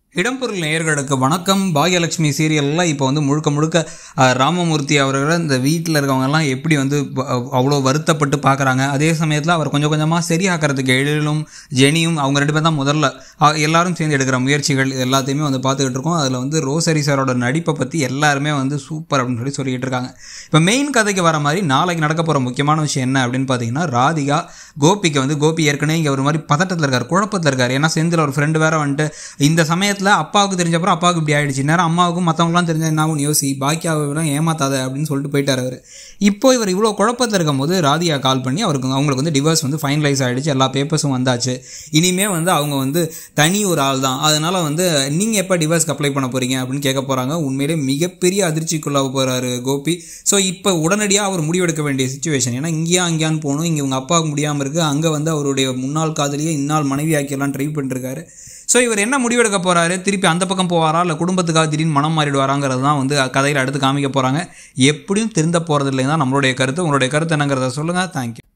இடம்பொருள் நேயர்களுக்கு வணக்கம் பாகியலட்சுமி சீரியல்லாம் இப்போ வந்து முழுக்க முழுக்க அஹ், ராமமூர்த்தி அவர்கள் இந்த வீட்டில் இருக்கவங்கெல்லாம் எப்படி வந்து ப- அவ்வளோ வருத்தப்பட்டு பார்க்குறாங்க அதே சமயத்தில் அவர் கொஞ்சம் கொஞ்சமாக சரியாக்கிறதுக்கு எழிலும் ஜெனியும் அவங்க ரெண்டு பேர் தான் முதல்ல அஹ், எல்லாரும் சேர்ந்து எடுக்கிற முயற்சிகள் இது எல்லாத்தையுமே வந்து பார்த்துக்கிட்டு இருக்கோம் அதில் வந்து ரோசரி சாரோட நடிப்பை பற்றி எல்லாருமே வந்து சூப்பர் அப்படின்னு சொல்லி சொல்லிக்கிட்டு இருக்காங்க இப்போ மெயின் கதைக்கு வர மாதிரி நாளைக்கு நடக்க போகிற முக்கியமான விஷயம் என்ன அப்படின்னு பார்த்தீங்கன்னா ராதிகா கோபிக்கு வந்து கோபி ஏற்கனவே இங்கே ஒரு மாதிரி பதட்டத்தில் இருக்கார் குழப்பத்தில் இருக்கார் ஏன்னா செந்தில் ஒரு ஃப்ரெண்டு வேற வந்துட்டு இந்த சமயத்தில் அப்பாவுக்கு தெரிஞ்சப்பறம் அப்பாவுக்கு இப்படி ஆயிடுச்சு நேரம் அம்மாவுக்கும் மற்றவங்களாம் தெரிஞ்ச என்ன ஆகும் யோசி பாக்கியாவை ஏமாத்தாத அப்படின்னு சொல்லிட்டு போயிட்டார் அவர் இப்போ இவர் இவ்வளோ குழப்பத்தில் இருக்கும்போது ராதிகா கால் பண்ணி அவருக்கு அவங்களுக்கு வந்து டிவோர்ஸ் வந்து ஃபைனலைஸ் ஆகிடுச்சு எல்லா பேப்பர்ஸும் வந்தாச்சு இனிமே வந்து அவங்க வந்து தனி ஒரு ஆள் தான் அதனால் வந்து நீங்கள் எப்போ டிவோர்ஸ்க்கு அப்ளை பண்ண போகிறீங்க அப்படின்னு கேட்க போகிறாங்க உண்மையிலே மிகப்பெரிய அதிர்ச்சிக்குள்ளாக போகிறாரு கோபி ஸோ இப்போ உடனடியாக அவர் முடிவெடுக்க வேண்டிய சுச்சுவேஷன் ஏன்னா இங்கேயா அங்கேயான்னு போகணும் இங்கே உங்கள் அப்பாவுக்கு முடியாமல் இருக்குது அங்கே வந்து அவருடைய முன்னாள் காதலியை இந்நாள் மனைவி ஆக்கியெல்லாம் ட்ரை பண்ணிருக்காரு ஸோ இவர் என்ன முடிவெடுக்க போகிறாரு திருப்பி அந்த பக்கம் போவாரா இல்லை குடும்பத்துக்காக திடீர்னு மனம் மாறிடுவாராங்கிறது தான் வந்து கதையில் அடுத்து காமிக்க போகிறாங்க எப்படியும் திருந்த போகிறது இல்லைங்க தான் நம்மளுடைய கருத்து உங்களுடைய கருத்து என்னங்கிறத சொல்லுங்கள் தேங்க்யூ